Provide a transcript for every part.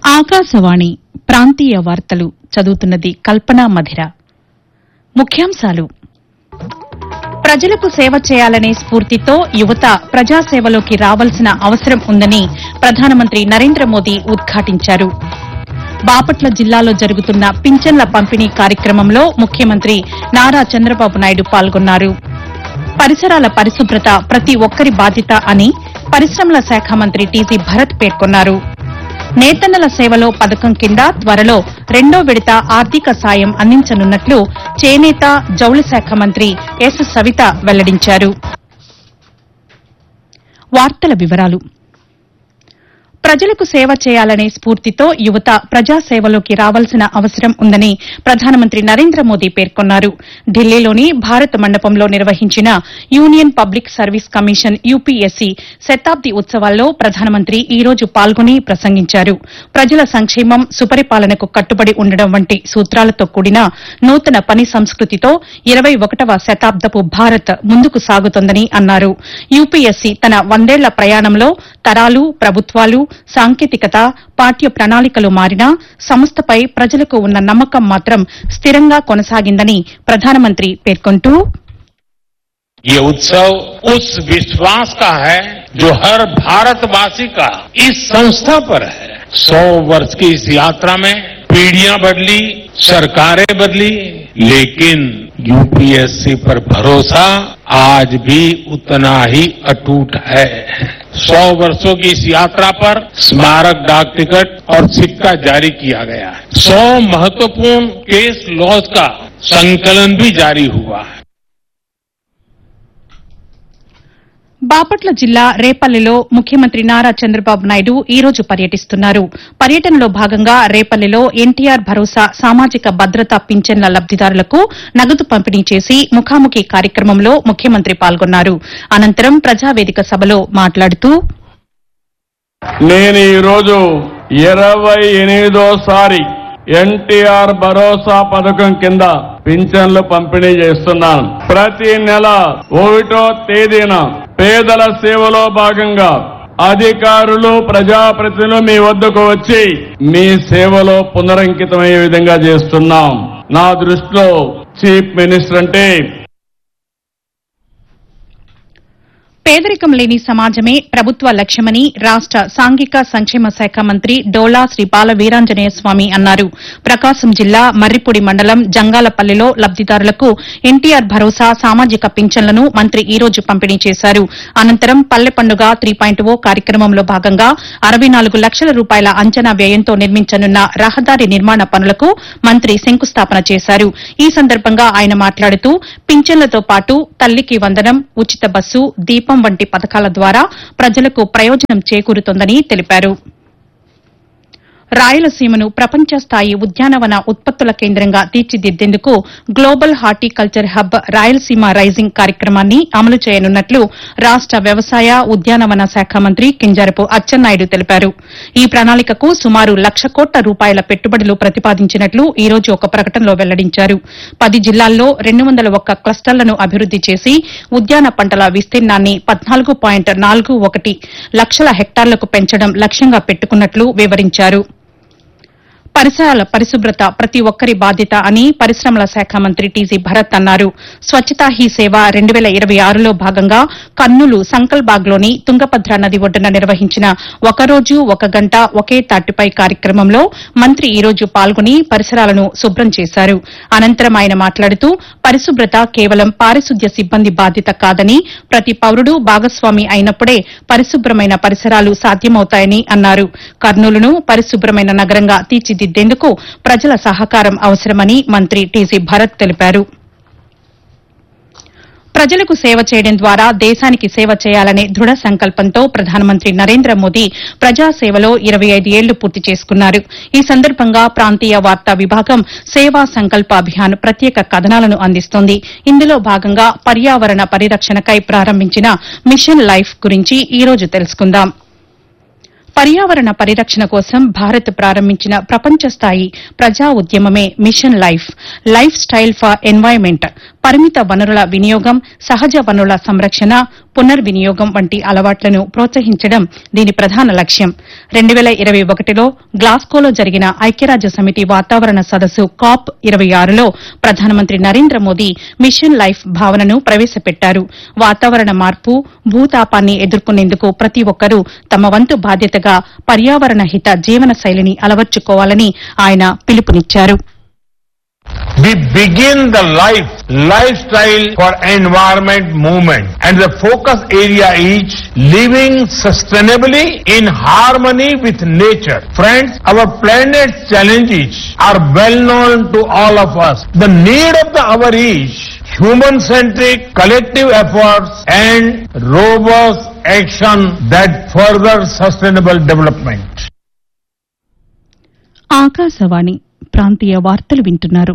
ఆకాశవాణి ప్రాంతీయ వార్తలు చదువుతున్నది కల్పనా మధిర ముఖ్యాంశాలు ప్రజలకు సేవ చేయాలనే స్ఫూర్తితో యువత ప్రజాసేవలోకి రావాల్సిన అవసరం ఉందని ప్రధానమంత్రి నరేంద్ర మోదీ ఉద్ఘాటించారు బాపట్ల జిల్లాలో జరుగుతున్న పింఛన్ల పంపిణీ కార్యక్రమంలో ముఖ్యమంత్రి నారా చంద్రబాబు నాయుడు పాల్గొన్నారు పరిసరాల పరిశుభ్రత ప్రతి ఒక్కరి బాధ్యత అని పరిశ్రమల శాఖ మంత్రి టీజీ భరత్ పేర్కొన్నారు నేతన్నల సేవలో పథకం కింద త్వరలో రెండో విడత ఆర్థిక సాయం అందించనున్నట్లు చేనేత జౌళి శాఖ మంత్రి ఎస్ సవిత వెల్లడించారు వార్తల వివరాలు ప్రజలకు సేవ చేయాలనే స్ఫూర్తితో యువత ప్రజాసేవలోకి రావాల్సిన అవసరం ఉందని ప్రధానమంత్రి నరేంద్ర మోదీ పేర్కొన్నారు ఢిల్లీలోని భారత్ మండపంలో నిర్వహించిన union public service commission UPSC శతాబ్ది ఉత్సవాల్లో ప్రధానమంత్రి ఈ రోజు పాల్గొని ప్రసంగించారు ప్రజల సంక్షేమం సుపరిపాలనకు కట్టుబడి ఉండడం వంటి సూత్రాలతో కూడిన నూతన పని సంస్కృతితో ఇరవై ఒకటవ శతాబ్దపు భారత్ ముందుకు సాగుతోందని అన్నారు యూపీఎస్సీ తన వందేళ్ల ప్రయాణంలో తరాలు ప్రభుత్వాలు సాంకేతికత పాఠ్య ప్రణాళికలు మారినా సంస్థపై ప్రజలకు ఉన్న నమ్మకం మాత్రం స్థిరంగా కొనసాగిందని ప్రధానమంత్రి పేర్కొంటూ ये उत्सव उस विश्वास का है जो हर भारतवासी का इस संस्था पर है सौ वर्ष की इस यात्रा में पीढ़ियां बदली सरकारें बदली लेकिन यूपीएससी पर भरोसा आज भी उतना ही अटूट है सौ वर्षों की इस यात्रा पर स्मारक डाक टिकट और सिक्का जारी किया गया है सौ महत्वपूर्ण केस लॉज का संकलन भी जारी हुआ है బాపట్ల జిల్లా రేపల్లెలో ముఖ్యమంత్రి నారా చంద్రబాబు నాయుడు ఈ రోజు పర్యటిస్తున్నారు పర్యటనలో భాగంగా రేపల్లెలో ఎన్టీఆర్ భరోసా సామాజిక భద్రతా పింఛన్ల లబ్దిదారులకు నగదు పంపిణీ చేసి ముఖాముఖి కార్యక్రమంలో ముఖ్యమంత్రి పాల్గొన్నారు అనంతరం ప్రజావేదిక సభలో మాట్లాడుతూ నేను ఈరోజు ఇరవై ఎనిమిదోసారి ఎన్టీఆర్ భరోసా పథకం కింద పింఛన్లు పంపిణీ చేస్తున్నాను ప్రతి నెల ఒకటో తేదీన పేదల సేవలో భాగంగా అధికారులు ప్రజాప్రతినిధులు మీ వద్దకు వచ్చి మీ సేవలో పునరంకితమయ్యే విధంగా చేస్తున్నాం నా దృష్టిలో చీఫ్ మినిస్టర్ అంటే పేదరికం లేని సమాజమే ప్రభుత్వ లక్ష్యమని రాష్ట సాంఘిక సంక్షేమ శాఖ మంత్రి డోలా శ్రీ బాల వీరాంజనేయ స్వామి అన్నారు ప్రకాశం జిల్లా మర్రిపూడి మండలం జంగాలపల్లిలో లబ్దిదారులకు ఎన్టీఆర్ భరోసా సామాజిక పింఛన్లను మంత్రి ఈ రోజు పంపిణీ చేశారు అనంతరం పల్లె పండుగ త్రీ పాయింట్ ఓ కార్యక్రమంలో భాగంగా అరవై నాలుగు లక్షల రూపాయల అంచనా వ్యయంతో నిర్మించనున్న రహదారి నిర్మాణ పనులకు మంత్రి శంకుస్థాపన చేశారు ఈ సందర్భంగా ఆయన మాట్లాడుతూ పింఛన్లతో పాటు తల్లికి వందనం ఉచిత బస్సు దీపం వంటి పథకాల ద్వారా ప్రజలకు ప్రయోజనం చేకూరుతోందని తెలిపారు రాయలసీమను ప్రపంచ స్థాయి ఉద్యానవన ఉత్పత్తుల కేంద్రంగా తీర్చిదిద్దేందుకు global horticulture hub Rayalaseema rising కార్యక్రమాన్ని అమలు చేయనున్నట్లు రాష్ట వ్యవసాయ ఉద్యానవన శాఖ మంత్రి కింజరపు అచ్చెన్నాయుడు తెలిపారు ఈ ప్రణాళికకు సుమారు లక్ష కోట్ల రూపాయల పెట్టుబడులు ప్రతిపాదించినట్లు ఈ రోజు ఒక ప్రకటనలో వెల్లడించారు పది జిల్లాల్లో రెండు వందల ఒక్క క్లస్టర్లను అభివృద్ది చేసి ఉద్యాన పంటల విస్తీర్ణాన్ని పద్నాలుగు పాయింట్ నాలుగు ఒకటి లక్షల హెక్టార్లకు పెంచడం లక్ష్యంగా పెట్టుకున్నట్లు వివరించారు పరిసరాల పరిశుభ్రత ప్రతి ఒక్కరి బాధ్యత అని పరిశ్రమల శాఖ మంత్రి టీజీ భరత్ అన్నారు స్వచ్ఛతా హీ సేవ రెండు వేల ఇరవై ఆరులో భాగంగా కర్నూలు సంకల్బాగ్లోని తుంగభద్ర నది ఒడ్డున నిర్వహించిన ఒకరోజు ఒక గంట ఒకే తాటిపై కార్యక్రమంలో మంత్రి ఈ రోజు పాల్గొని పరిసరాలను శుభ్రం చేశారు అనంతరం ఆయన మాట్లాడుతూ పరిశుభ్రత కేవలం పారిశుద్ధ్య సిబ్బంది బాధ్యత కాదని ప్రతి పౌరుడు భాగస్వామి అయినప్పుడే పరిశుభ్రమైన పరిసరాలు సాధ్యమవుతాయని అన్నారు కర్నూలును పరిశుభ్రమైన నగరంగా తీర్చిదిద్దేందుకు ప్రజల సహకారం అవసరమని మంత్రి టీజీ భరత్ తెలిపారు ప్రజలకు సేవ చేయడం ద్వారా దేశానికి సేవ చేయాలనే దృఢ సంకల్పంతో ప్రధానమంత్రి నరేంద్ర మోదీ ప్రజాసేవలో ఇరవై ఐదు ఏళ్లు పూర్తి చేసుకున్నారు ఈ సందర్భంగా ప్రాంతీయ వార్తా విభాగం సేవా సంకల్ప అభియాన్ ప్రత్యేక కథనాలను అందిస్తోంది ఇందులో భాగంగా పర్యావరణ పరిరక్షణకై ప్రారంభించిన మిషన్ లైఫ్ గురించి ఈ రోజు తెలుసుకుందాం పర్యావరణ పరిరక్షణ కోసం భారత్ ప్రారంభించిన ప్రపంచ స్థాయి ప్రజా ఉద్యమమే mission life lifestyle for environment పరిమిత వనరుల వినియోగం సహజ వనరుల సంరక్షణ పునర్వినియోగం వంటి అలవాట్లను ప్రోత్సహించడం దీని ప్రధాన లక్ష్యం రెండు వేల ఇరవై ఒకటిలో గ్లాస్కోలో జరిగిన ఐక్యరాజ్య సమితి వాతావరణ సదస్సు కాప్ ఇరవై ఆరులో ప్రధానమంత్రి నరేంద్ర మోదీ మిషన్ లైఫ్ భావనను ప్రవేశపెట్టారు వాతావరణ మార్పు భూతాపాన్ని ఎదుర్కొనేందుకు ప్రతి ఒక్కరూ తమ వంతు బాధ్యతగా పర్యావరణ హిత జీవన శైలిని అలవర్చుకోవాలని ఆయన పిలుపునిచ్చారు We begin the life, lifestyle for environment movement and the focus area is living sustainably in harmony with nature. Friends, our planet's challenges are well known to all of us. The need of the hour is human-centric collective efforts and robust action that further sustainable development. Akashvani ప్రాంతీయ వార్తలు వింటున్నారు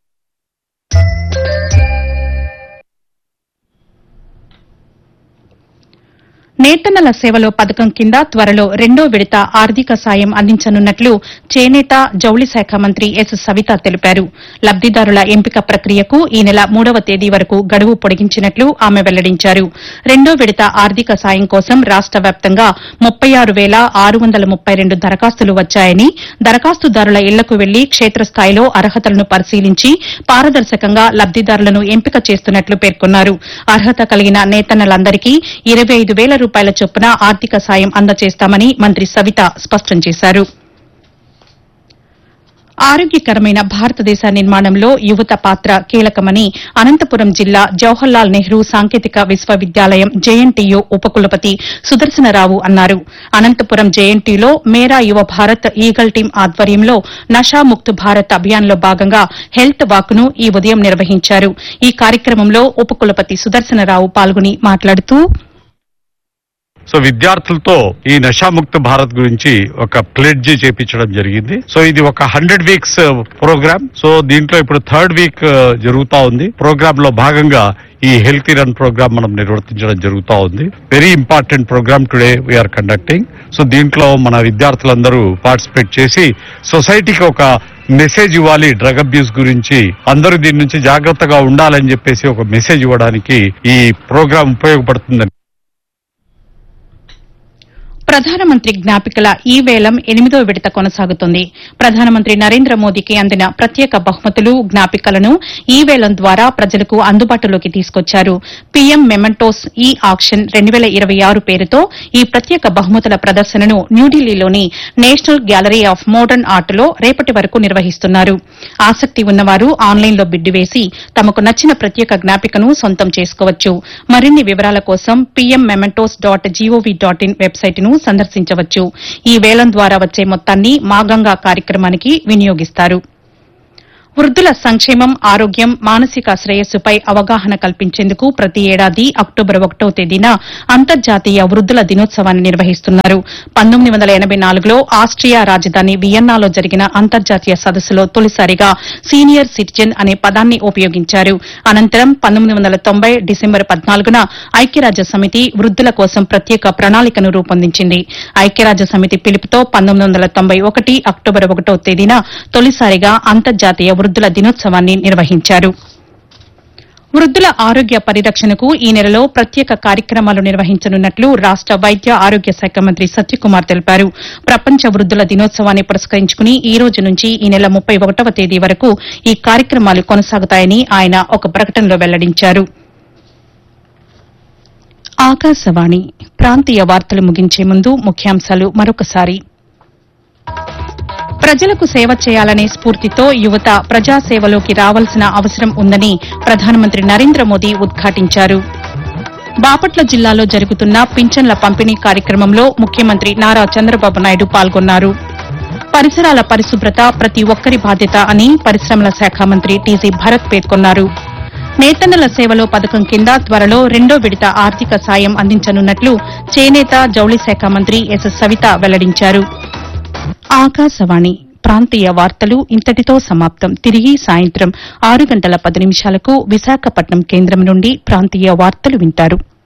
నేతన్నల సేవలో పథకం కింద త్వరలో రెండో విడత ఆర్థిక సాయం అందించనున్నట్లు చేనేత జౌళి శాఖ మంత్రి ఎస్ సవిత తెలిపారు లబ్దిదారుల ఎంపిక ప్రక్రియకు ఈ నెల మూడవ తేదీ వరకు గడువు పొడిగించినట్లు ఆమె వెల్లడించారు రెండో విడత ఆర్థిక సాయం కోసం రాష్ట వ్యాప్తంగా ముప్పై ఆరు వేల ఆరు వందల ముప్పై రెండు దరఖాస్తులు వచ్చాయని దరఖాస్తుదారుల ఇళ్లకు వెళ్లి క్షేత్రస్థాయిలో అర్హతలను పరిశీలించి పారదర్శకంగా లబ్దిదారులను ఎంపిక చేస్తున్నట్లు పేర్కొన్నారు అర్హత కలిగిన నేతన్నలందరికీ ఇరవై ఐదు వేల రూపాయల చొప్పున ఆర్థిక సాయం అందజేస్తామని మంత్రి సవిత స్పష్టం చేశారు ఆరోగ్యకరమైన భారతదేశ నిర్మాణంలో యువత పాత్ర కీలకమని అనంతపురం జిల్లా జవహర్లాల్ నెహ్రూ సాంకేతిక విశ్వవిద్యాలయం జేఎన్టీయూ ఉపకులపతి సుదర్శనరావు అన్నారు అనంతపురం జేఎన్టీలో మేరా యువ భారత్ ఈగల్ టీం ఆధ్వర్యంలో నషాముక్త్ భారత్ అభియాన్లో భాగంగా హెల్త్ వాక్ ను ఈ ఉదయం నిర్వహించారు ఈ కార్యక్రమంలో ఉపకులపతి సుదర్శనరావు పాల్గొని మాట్లాడుతూ సో విద్యార్థులతో ఈ నషాముక్త భారత్ గురించి ఒక ప్లెడ్జ్ చేపించడం జరిగింది సో ఇది ఒక హండ్రెడ్ వీక్స్ ప్రోగ్రామ్ సో దీంట్లో ఇప్పుడు థర్డ్ వీక్ జరుగుతా ఉంది ప్రోగ్రామ్ లో భాగంగా ఈ హెల్తీ రన్ ప్రోగ్రామ్ మనం నిర్వర్తించడం జరుగుతా ఉంది very important program today we are conducting so దీంట్లో మన విద్యార్థులందరూ పార్టిసిపేట్ చేసి సొసైటీకి ఒక మెసేజ్ ఇవ్వాలి డ్రగ్ అబ్యూస్ గురించి అందరూ దీని నుంచి జాగ్రత్తగా ఉండాలని చెప్పేసి ఒక మెసేజ్ ఇవ్వడానికి ఈ ప్రోగ్రామ్ ఉపయోగపడుతుందని ప్రధానమంత్రి జ్ఞాపికల ఈ వేలం ఎనిమిదో విడత కొనసాగుతుంది ప్రధానమంత్రి నరేంద్ర మోదీకి అందిన ప్రత్యేక బహుమతులు జ్ఞాపికలను ఈ వేలం ద్వారా ప్రజలకు అందుబాటులోకి తీసుకొచ్చారు పీఎం మెమెంటోస్ ఈ ఆక్షన్ రెండు వేల ఇరవై ఆరు పేరుతో ఈ ప్రత్యేక బహుమతుల ప్రదర్శనను న్యూఢిల్లీలోని నేషనల్ గ్యాలరీ ఆఫ్ మోడర్న్ ఆర్ట్లో రేపటి వరకు నిర్వహిస్తున్నారు ఆసక్తి ఉన్నవారు ఆన్లైన్లో బిడ్డు వేసి తమకు నచ్చిన ప్రత్యేక జ్ఞాపికను సొంతం చేసుకోవచ్చు మరిన్ని వివరాల కోసం PM mementos dot G O V dot in వెబ్సైట్ను సందర్శించవచ్చు ఈ వేలం ద్వారా వచ్చే మొత్తాన్ని మాగంగా కార్యక్రమానికి వినియోగిస్తారు వృద్దుల సంక్షేమం ఆరోగ్యం మానసిక శ్రేయస్సుపై అవగాహన కల్పించేందుకు ప్రతి ఏడాది అక్టోబర్ ఒకటో తేదీన అంతర్జాతీయ వృద్దుల దినోత్సవాన్ని నిర్వహిస్తున్నారు పంతొమ్మిది వందల ఎనబై నాలుగులో ఆస్ట్రియా రాజధాని వియన్నాలో జరిగిన అంతర్జాతీయ సదస్సులో తొలిసారిగా సీనియర్ సిటిజన్ అనే పదాన్ని ఉపయోగించారు అనంతరం పంతొమ్మిది వందల తొంభై డిసెంబర్ పద్నాలుగున ఐక్యరాజ్య సమితి వృద్దుల కోసం ప్రత్యేక ప్రణాళికను రూపొందించింది ఐక్యరాజ్య సమితి పిలుపుతో పంతొమ్మిది వందల తొంభై ఒకటి అక్టోబర్ ఒకటో తేదీన తొలిసారిగా అంతర్జాతీయ వృద్దుల దినోత్సవాన్ని నిర్వహించారు వృద్దుల ఆరోగ్య పరిరక్షణకు ఈ నెలలో ప్రత్యేక కార్యక్రమాలు నిర్వహించనున్నట్లు రాష్ట వైద్య ఆరోగ్య శాఖ మంత్రి సత్యకుమార్ తెలిపారు ప్రపంచ వృద్దుల దినోత్సవాన్ని పురస్కరించుకుని ఈ రోజు నుంచి ఈ నెల ముప్పై ఒకటవ తేదీ వరకు ఈ కార్యక్రమాలు కొనసాగుతాయని ఆయన ఒక ప్రకటనలో వెల్లడించారు ఆకాశవాణి ప్రాంతీయ వార్తలు ముగించే ముందు ముఖ్యాంశాలు మరొకసారి ప్రజలకు సేవ చేయాలనే స్ఫూర్తితో యువత ప్రజాసేవలోకి రావాల్సిన అవసరం ఉందని ప్రధానమంత్రి నరేంద్ర మోదీ ఉద్ఘాటించారు బాపట్ల జిల్లాలో జరుగుతున్న పింఛన్ల పంపిణీ కార్యక్రమంలో ముఖ్యమంత్రి నారా చంద్రబాబు నాయుడు పాల్గొన్నారు పరిసరాల పరిశుభ్రత ప్రతి ఒక్కరి బాధ్యత అని పరిశ్రమల శాఖ మంత్రి టీజీ భరత్ పేర్కొన్నారు నేతన్నల సేవలో పథకం కింద త్వరలో రెండో విడత ఆర్థిక సాయం అందించనున్నట్లు చేనేత జౌళి శాఖ మంత్రి ఎస్ సవిత వెల్లడించారు ఆకాశవాణి ప్రాంతీయ వార్తలు ఇంతటితో సమాప్తం తిరిగి సాయంత్రం ఆరు గంటల పది నిమిషాలకు విశాఖపట్నం కేంద్రం నుండి ప్రాంతీయ వార్తలు వింటారు